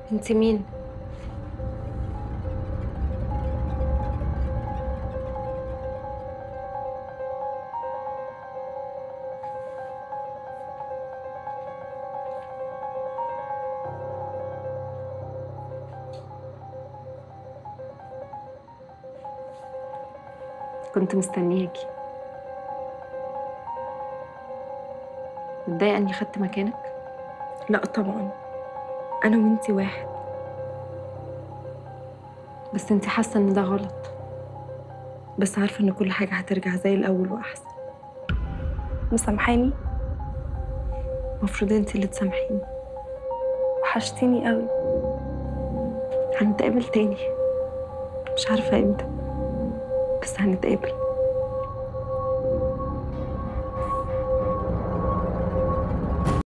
انت مين كنت مستنياكي متضايقه اني خدت مكانك لا طبعا انا وانتي واحد بس انت حاسه ان ده غلط بس عارفه ان كل حاجه هترجع زي الاول واحسن مسامحاني المفروض انت اللي تسامحيني وحشتيني قوي هنتقابل تاني مش عارفه امتى بس هنتقابل